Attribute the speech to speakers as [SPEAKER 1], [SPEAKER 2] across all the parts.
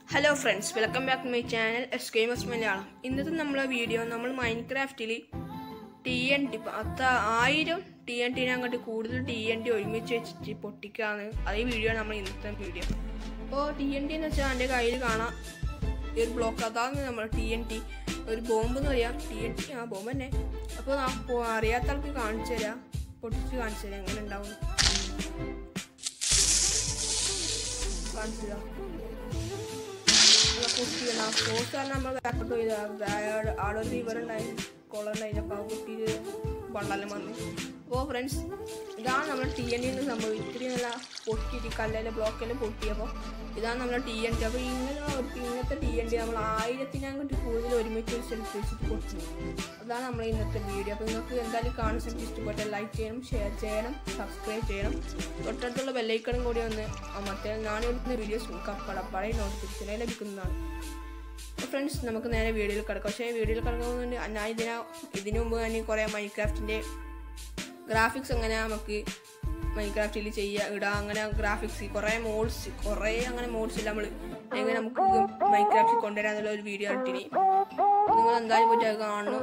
[SPEAKER 1] Hello friends welcome back to my channel S gamers Malayalam ഇന്നത്തെ നമ്മളെ video നമ്മൾ മൈൻക്രാഫ്റ്റിൽ T N T പത്ത് ആയിരം ടി എൻ ടിനെ അങ്ങോട്ട് കൂടുതൽ ടി എൻ ടി ഒരുമിച്ച് വെച്ചിട്ട് പൊട്ടിക്കാണ് അതേ വീഡിയോ നമ്മൾ ഇന്നത്തെ വീഡിയോ അപ്പോൾ ടി എൻ ടി എന്ന് വെച്ചാൽ എൻ്റെ കയ്യിൽ കാണാം ഈ ഒരു ബ്ലോക്ക് അതാണ് നമ്മൾ ടി എൻ ടി ഒരു ബോംബ് എന്ന് പറയാം ടി എൻ ടി ആ ബോംബ് തന്നെ അപ്പോൾ നാ പോ- അറിയാത്ത ആൾക്ക് കാണിച്ചു തരാം പൊട്ടിച്ച് കാണിച്ചു തരാം എങ്ങനെ ഉണ്ടാവും കാണിച്ചു തരാം സ്പോർട്സ് കാരണം നമ്മൾ ബാക്കോട്ട് പോയത് ആടെ ഒരു റിവർ ഉണ്ടായി കുളം ഉണ്ടായി അപ്പോൾ ആ കുട്ടി വെള്ളം വന്നു അപ്പോൾ ഫ്രണ്ട്സ് ഇതാണ് നമ്മൾ ടി എൻ ടി സംഭവം ഇത്തിരി നല്ല പൊട്ടിയിട്ട് കല്ലിലെ ബ്ലോക്കെല്ലാം പൊട്ടിയപ്പോൾ ഇതാണ് നമ്മുടെ ടി എൻ ടി അപ്പോൾ ഇങ്ങനെ ഒരു ഇന്നത്തെ ടി എൻ ടി നമ്മൾ ആയിരത്തിനങ്ങോട്ട് കൂടുതൽ ഒരുമിച്ച് ഒരു സ്ഥലത്ത് വെച്ചിട്ട് പൊട്ടി അതാണ് നമ്മൾ ഇന്നത്തെ വീഡിയോ അപ്പോൾ നിങ്ങൾക്ക് എന്തായാലും കാണാൻ ശ്രമിച്ച് ഇഷ്ടപ്പെട്ടാൽ ലൈക്ക് ചെയ്യണം ഷെയർ ചെയ്യണം സബ്സ്ക്രൈബ് ചെയ്യണം തൊട്ടടുത്തുള്ള ബെല്ലൈക്കണും കൂടി ഒന്ന് അമർത്തിയാൽ നാളെ വരുന്ന വീഡിയോസ് കപ്പടപ്പടയിൽ നോട്ടിഫിക്കേഷനായി ലഭിക്കുന്നതാണ് ഫ്രണ്ട്സ് നമുക്ക് നേരെ വീഡിയോയിൽ കിടക്കാം പക്ഷേ വീഡിയോയിൽ കിടക്കുന്നുണ്ട് ഞാൻ ഇതിന ഇതിനു മുമ്പ് ഞാൻ കുറേ മൈൻക്രാഫ്റ്റിൻ്റെ ഗ്രാഫിക്സ് എങ്ങനെ നമുക്ക് മൈൻക്രാഫ്റ്റിൽ ചെയ്യുക ഇടാം അങ്ങനെ ഗ്രാഫിക്സ് കുറേ മോഡ്സ് കുറേ അങ്ങനെ മോഡ്സ് നമ്മൾ എങ്ങനെ നമുക്ക് മൈൻക്രാഫ്റ്റിൽ കൊണ്ടുവരാന്നുള്ള ഒരു വീഡിയോ ഇട്ടിനി നിങ്ങൾ എന്തായാലും പോയിട്ട് അത് കാണണം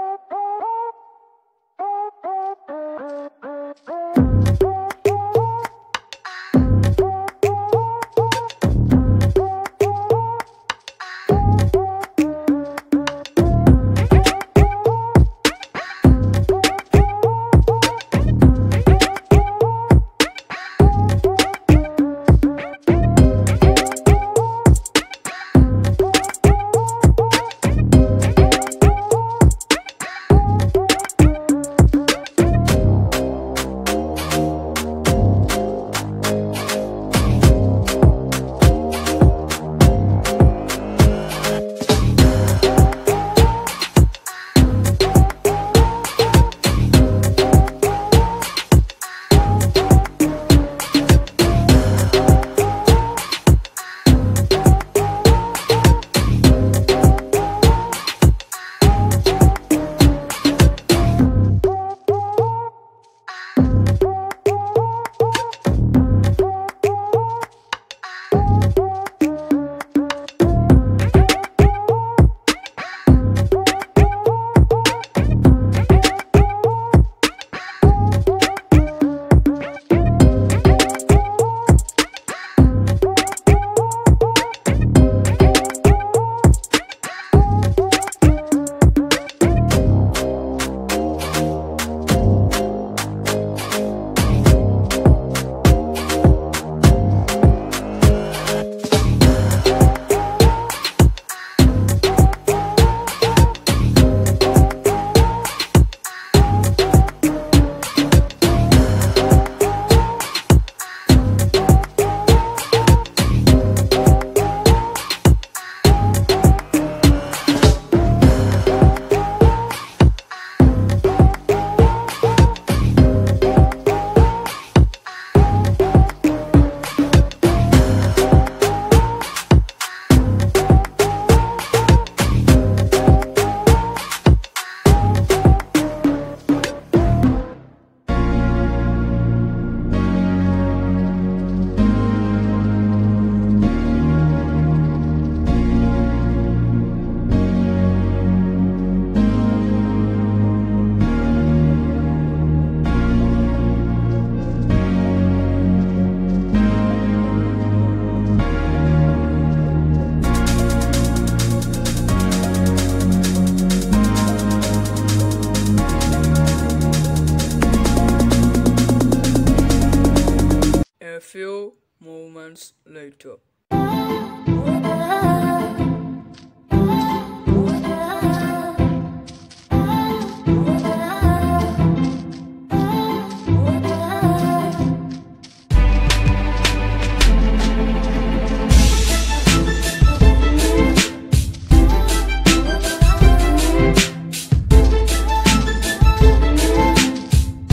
[SPEAKER 1] A few moments later.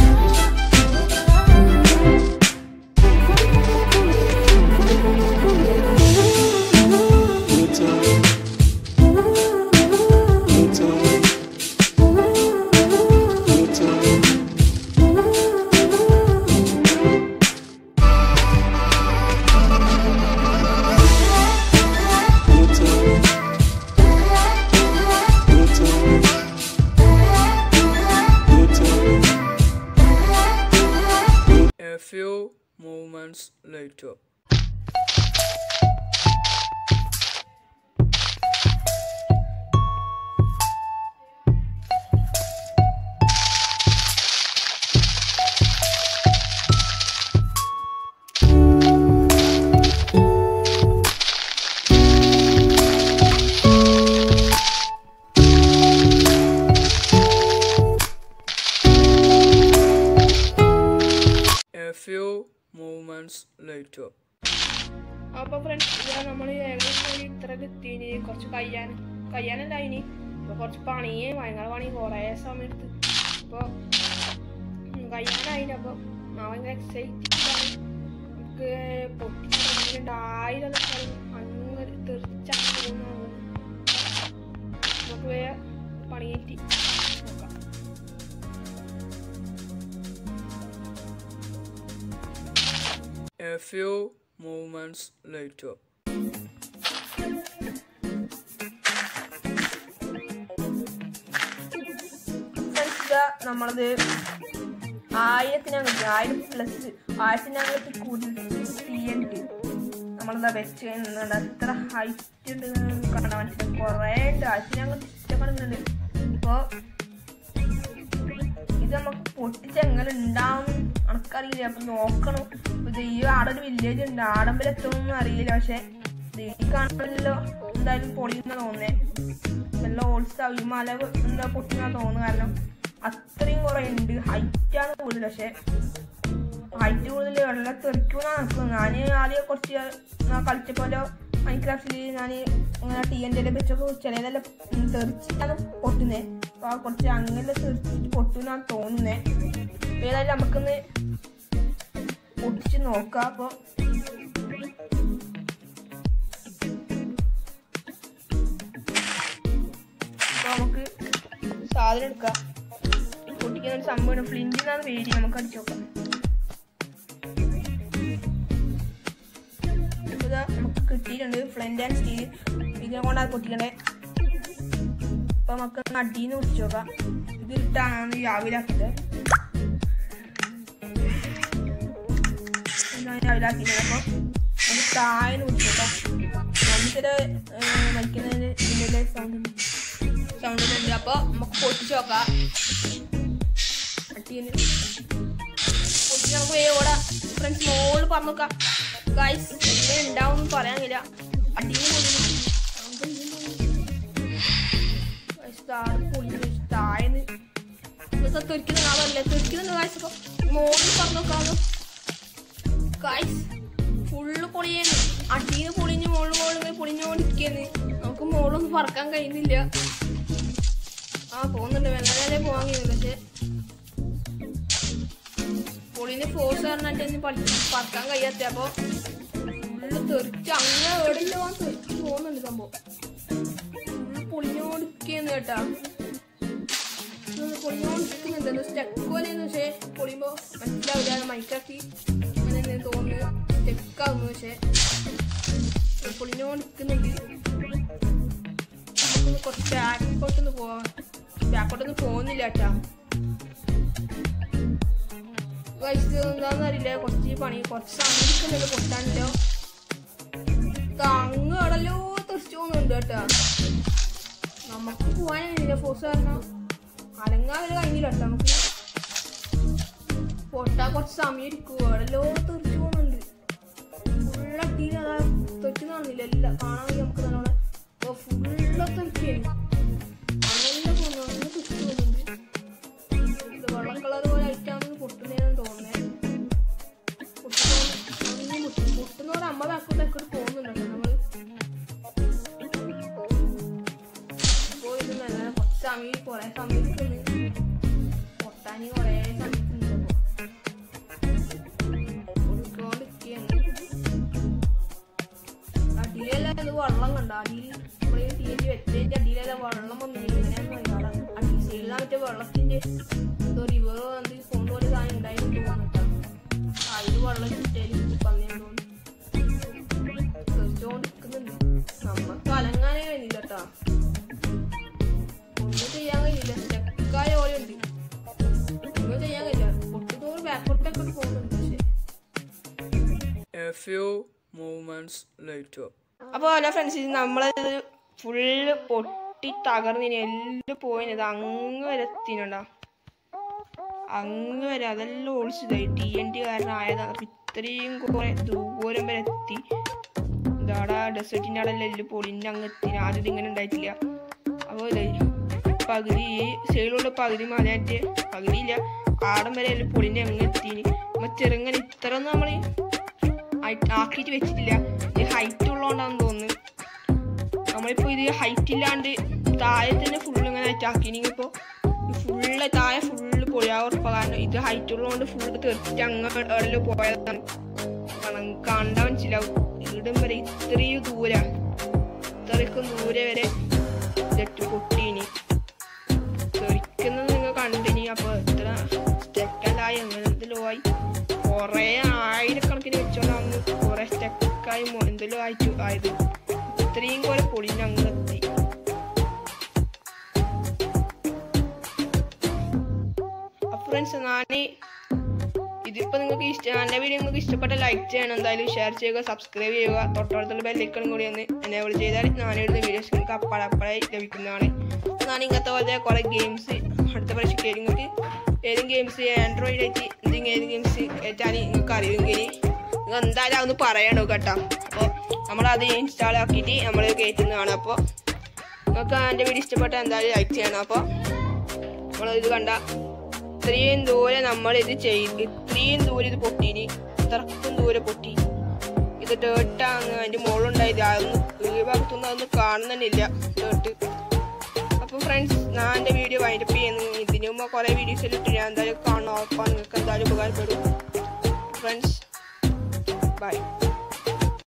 [SPEAKER 2] Thank later. A few moments later.
[SPEAKER 1] അപ്പൊ ഫ്രണ്ട്സ് ഇവിടെ നമ്മൾ ഏകദേശം ഒരു ഇത്ര എത്തിന് കുറച്ച് കയ്യാൻ കയ്യാനല്ല ഇനി അപ്പൊ കുറച്ച് പണിയെ ഭയങ്കര പണി കുറേ സമയം എടുത്ത് അപ്പൊ കയ്യാനായിന് അപ്പൊ ഞാൻ ഭയങ്കര എക്സൈറ്റഡ് ആണ് നമുക്ക് പൊട്ടിച്ചിട്ടുണ്ടായിരം അങ്ങ് തെറിച്ചാണ് പോകുന്നത് നമുക്ക് വേഗം പണിയേറ്റി നോക്കാം
[SPEAKER 2] A few moments later.
[SPEAKER 1] Friends ഇതാ നമ്മളത് ആയിരത്തിനകത്ത് ആയിരം പ്ലസ് ആയിരത്തിനകത്ത് കൂടുതൽ തീയുണ്ട് നമ്മളിതാ വെച്ച് കഴിഞ്ഞാൽ എത്ര ഹൈറ്റ് ഉണ്ട് എന്ന് കാണാൻ മനസ്സിലായി കുറേ ഉണ്ട് ആയിരത്തിനകത്ത് ഇഷ്ടപ്പെടുന്നുണ്ട് ഇപ്പോൾ ഇത് നമുക്ക് പൊട്ടിച്ച് എങ്ങനെ ഉണ്ടാവും നമുക്കറിയില്ല അപ്പൊ നോക്കണം ഇപ്പൊ ഇത് ഈ ആടെ ഒരു വില്ലേജ് ഉണ്ട് ആടമ്പിൽ എത്തുമെന്ന് അറിയില്ല പക്ഷെ ഇത് ഈ കാണുന്നല്ലോ എന്തായാലും പൊളിയുന്ന തോന്നേ എല്ലാം ഓൾസാവും ഈ മല എന്താ പൊട്ടിന്നാ തോന്നുന്നു കാരണം അത്രയും കുറെ ഉണ്ട് ഹൈറ്റ് ആണ് കൂടുതൽ പക്ഷെ ഹൈറ്റ് കൂടുതൽ വെള്ളം തെറിക്കുമെന്നാണ് നിൽക്കുന്നത് ഞാൻ ആദ്യം കുറച്ച് ഞാൻ കളിച്ചപ്പോലെ മൈക്രാഫ്റ്റിൽ ഞാൻ ഇങ്ങനെ ടി എൻ്റെ വെച്ചൊക്കെ ചിലതെല്ലാം തെറിച്ചിട്ടാണ് പൊട്ടുന്നത് അപ്പോൾ കുറച്ച് അങ്ങനെ തെറിച്ചിട്ട് പൊട്ടുമെന്നാണ് തോന്നുന്നത് ഏതായാലും നമുക്കൊന്ന് പൊട്ടിച്ച് നോക്കാം അപ്പോൾ അപ്പോൾ നമുക്ക് സാധനം എടുക്കാം പൊട്ടിക്കുന്ന ഒരു സംഭവം ഫ്ലിൻറ്റിനാണ് പേര് നമുക്ക് അടിച്ചു നോക്കാം ഇപ്പൊ ഇതാ നമുക്ക് കിട്ടിയിട്ടുണ്ട് ഫ്ലന്റ് ആൻഡ് സ്റ്റീൽ ഇതിനെ കൊണ്ടാണ് പൊട്ടിക്കണ്ടേ അപ്പൊ നമുക്ക് അടിന്ന് പൊട്ടിച്ചു നോക്കാം ഇത് ഇട്ടാണ് രാവിലെ ആക്കിയത് ഇതാണ് രാവിലെ ആക്കിയത് അപ്പൊ നമുക്ക് താഴെ പൊട്ടിച്ചു നോക്കാം നമുക്കിത് വലിക്കുന്നതിന് ഇതിൻ്റെ സൗണ്ട് സൗണ്ട് ഉണ്ട് അപ്പൊ നമുക്ക് പൊട്ടിച്ചു നോക്കാം അടിയിൽ പൊട്ടിച്ച് നമുക്ക് വേഗം ഓടാം ഫ്രണ്ട്സ് മോള് പറഞ്ഞു നോക്കാം ഗൈസ് എങ്ങനെ ഉണ്ടാവും പറയാനില്ല അടിയിൽ താഴെന്ന് ഇതൊക്കെ തെറിക്കുന്ന കാണാമല്ലേ തെറിക്കുന്നുണ്ട് ഗായ്സ് അപ്പൊ മോളിൽ പറഞ്ഞു നോക്കാമോ ഗായ്സ് ഫുള്ള് പൊളിയാണ് അടിയിൽ പൊളിഞ്ഞ് മോളിൽ മോളിൽ പൊളിഞ്ഞോണ്ടിരിക്കുന്നു നമുക്ക് മോളൊന്നും പറക്കാൻ കഴിയുന്നില്ല ആ പോകുന്നുണ്ട് വെള്ളരെ പോകാൻ കഴിയുന്നു പക്ഷെ പൊളിന് ഫോഴ്സ് പറഞ്ഞിട്ട് ഇനി പഠി- പറക്കാൻ കഴിയാത്ത അപ്പൊ ഫുള്ള് തെറിച്ച് അങ്ങനെ എവിടെല്ലോ തെറിച്ച് പോകുന്നുണ്ട് സംഭവം ഫുള്ള് പൊളിഞ്ഞോണ്ടിരിക്കുന്നു കേട്ടാ പൊളിഞ്ഞോണ്ടിരിക്കുന്നുണ്ട് സ്റ്റെക്ക് പോലെയെന്ന് പക്ഷേ പൊളിയുമ്പോ മനസ്സിലാവില്ല മൈക്കാക്കി അങ്ങനെ എന്തെങ്കിലും തോന്നുന്നു സ്റ്റെക്കാവുന്നു പക്ഷെ പൊളിഞ്ഞോണ്ടിരിക്കുന്നുണ്ട് നമുക്കൊന്ന് കുറച്ച് ബാക്കോട്ടൊന്ന് പോവാം ബാക്കോട്ടൊന്നും പോകുന്നില്ല കേട്ടാ വയസ്സ് എന്താന്ന് അറിയില്ല കുറച്ച് പണി കുറച്ച് സമയം എടുക്കുന്നുണ്ട് പൊട്ടാനല്ലോ തങ്ങ് കടലോ തെറിച്ചു പോകുന്നുണ്ട് കേട്ടാ നമുക്ക് പോകാനില്ല ഫോഴ്സ് കാരണം അലങ്ങാൻ വരെ കഴിഞ്ഞില്ല കേട്ടോ നമുക്ക് പൊട്ടാൻ കുറച്ച് സമയം ഇരിക്കും എവിടെല്ലോ തെറിച്ചു പോകുന്നുണ്ട് ഫുള്ളട്ടിയിൽ അതാ തെറിച്ചു കാണുന്നില്ല എല്ലാം കാണാൻ വയ്യ നമുക്ക് നല്ലോണം അപ്പോൾ ഫുള്ള് തെറിക്കുന്നു അങ്ങനെ പോകുന്നു അങ്ങനെ തെറിച്ചു പോകുന്നുണ്ട് ഇത് വെള്ളം കളർ പോലെ ആയിട്ടാണ് പൊട്ടുന്നതെന്ന് തോന്നുന്നത് പൊട്ടുന്നവർ അമ്മ ബാക്കോട്ടൊക്കെ പോകുന്നുണ്ടല്ലോ നമ്മള് അപ്പോൾ ഇത് നല്ല കുറച്ച് സമയം കുറെ സമയം എടുക്കുന്നു പൊട്ടാനി കുറെ സമയം അടിയിലെല്ലാം ഇത് വെള്ളം കണ്ട അടിയിൽ നമ്മളീ തീയതി വെച്ചതിന്റെ അടിയിലെല്ലാം വെള്ളം വന്നില്ല ഇങ്ങനെയാണ് അടി സൈഡിലാ മറ്റേ വെള്ളത്തിന്റെ എന്തോ റിവർ വന്ന് കൊണ്ട് പോലെ സാധനം ഉണ്ടായിരുന്നു തോന്നിട്ടാ അതിൽ വെള്ളം ചുറ്റേലും പന്നിയെന്ന് തോന്നുന്നു തെറിച്ചോണ്ടിരിക്കുന്നുണ്ട് നമ്മക്ക് അലങ്ങാനേ കഴിഞ്ഞില്ല കേട്ടാ ഒന്നും ചെയ്യാൻ കഴിയില്ല സ്റ്റെക്കായ പോലെ ഉണ്ട് ഒന്നും ചെയ്യാൻ കഴിയില്ല ഒട്ടുതോറും ബാക്കോട്ടൊക്കെ പോകുന്നുണ്ട് പക്ഷെ
[SPEAKER 2] A A few moments later.
[SPEAKER 1] അപ്പോൾ ഹലോ ഫ്രണ്ട്സ് നമ്മളത് ഫുള്ള് പൊട്ടി തകർന്നിനി എല്ലാം പോയിന് ഇത് അങ്ങ് വരെ എത്തിനുണ്ടോ അങ്ങ് വരെ അതെല്ലാം ഒളിച്ചതായി ടി എൻ ടി കാരണം ആയതാണ് അപ്പൊ ഇത്രയും കുറെ ദൂരം വരെ എത്തി ഇതാടാ ഡെസേർട്ടിൻ്റെ അവിടെ എല്ലാം പൊളിൻ്റെ അങ്ങ് എത്തി ആദ്യം ഇങ്ങനെ ഉണ്ടായിട്ടില്ല അപ്പോൾ ഇതേ പകുതി ഈ സൈഡിലുള്ള പകുതി മലയാറ്റ് പകുതിയില്ല ആടം വരെ എല്ലാം പൊളിൻ്റെ അങ്ങ് എത്തിന് നമ്മൾ ചെറുങ്ങനെ ഇത്ര ഒന്നും നമ്മൾ ആക്കിയിട്ട് വെച്ചിട്ടില്ല ഇത് ഹൈറ്റ് ഉള്ളതുകൊണ്ടാണെന്ന് തോന്നുന്നു നമ്മളിപ്പോ ഇത് ഹൈറ്റ് ഇല്ലാണ്ട് താഴെ തന്നെ ഫുള്ള് ഇങ്ങനെ ആയിട്ട് ആക്കി ഇപ്പോൾ ഫുള്ള് താഴെ ഫുള്ള് പൊളിയാ ഉറപ്പാ കാരണം ഇത് ഹൈറ്റ് ഉള്ളതുകൊണ്ട് ഫുള്ള് തെറിച്ചിട്ട് അങ്ങ് എവിടെല്ലോ പോയതാണ് കാരണം കണ്ടാ മനസ്സിലാവും ഇവിടം വരെ ഇത്രയും ദൂര ഇത്രയ്ക്കും ദൂരെ വരെ ഇതെട്ട് പൊട്ടീനി തെറിക്കുന്നത് നിങ്ങൾ കണ്ടിനി അപ്പൊ എത്ര സ്റ്റെക്കല്ലായി അങ്ങനെ എന്തെല്ലോ ആയി കൊറേ ആയിരക്കണക്കിന് വെച്ചോണ്ടാന്ന് കൊറേ സ്റ്റെക്കായി എന്തെല്ലോ ആയിട്ട് ആയത് ഇത്രയും കുറെ പൊളിഞ്ഞ് അങ്ങ് എത്തി ഫ്രണ്ട്സ് ഞാൻ ഇതിപ്പോ നിങ്ങൾക്ക് ഇഷ്ടം എൻ്റെ വീഡിയോ നിങ്ങൾക്ക് ഇഷ്ടപ്പെട്ട ലൈക്ക് ചെയ്യണം എന്തായാലും ഷെയർ ചെയ്യുക സബ്സ്ക്രൈബ് ചെയ്യുക തൊട്ടടുത്തുള്ള ബെല്ലൈക്കണും കൂടി ഒന്ന് എനേബിൾ ചെയ്താൽ ഞാനെടുത്ത വീഡിയോസ് നിങ്ങൾക്ക് അപ്പഴപ്പഴായി ലഭിക്കുന്നതാണ് ഞാൻ ഇങ്ങനത്തെ പോലത്തെ കുറേ ഗെയിംസ് അടുത്ത പരീക്ഷയ്ക്ക് നിങ്ങൾക്ക് ഏതും ഗെയിംസ് ആൻഡ്രോയിഡ് ആയിട്ട് എന്തെങ്കിലും ഏത് ഗെയിംസ് ഏറ്റാൻ നിങ്ങൾക്ക് അറിയുമെങ്കിൽ നിങ്ങൾ എന്തായാലും അതൊന്ന് പറയണോ കേട്ടോ അപ്പോൾ നമ്മളത് ഇൻസ്റ്റാൾ ആക്കിയിട്ട് നമ്മൾ കയറ്റുന്നതാണ് അപ്പോൾ നിങ്ങൾക്ക് എൻ്റെ വീഡിയോ ഇഷ്ടപ്പെട്ട എന്തായാലും ലൈക്ക് ചെയ്യണം അപ്പോൾ നമ്മളിത് കണ്ട ഇത്രയും ദൂരെ നമ്മൾ ഇത് ചെയ്ത് ഇത്രയും ദൂരെ ഇത് പൊട്ടീനി ഇത്രക്കും ദൂരെ പൊട്ടി ഇത് ടേട്ടാണ് അതിൻ്റെ മുകളുണ്ടായത് അതൊന്നും ഈ ഭാഗത്തൊന്നും അതൊന്നും കാണുന്നില്ല ടേട്ട് അപ്പോൾ ഫ്രണ്ട്സ് ഞാൻ എൻ്റെ വീഡിയോ വൈൻഡപ്പ് ചെയ്യുന്നു ഇതിനു മുമ്പ് കുറേ വീഡിയോസ് ഇട്ട് ഞാൻ എന്തായാലും കാണണം ഉറപ്പാണ് നിങ്ങൾക്ക് എന്തായാലും ഉപകാരപ്പെടും ഫ്രണ്ട്സ് ബൈ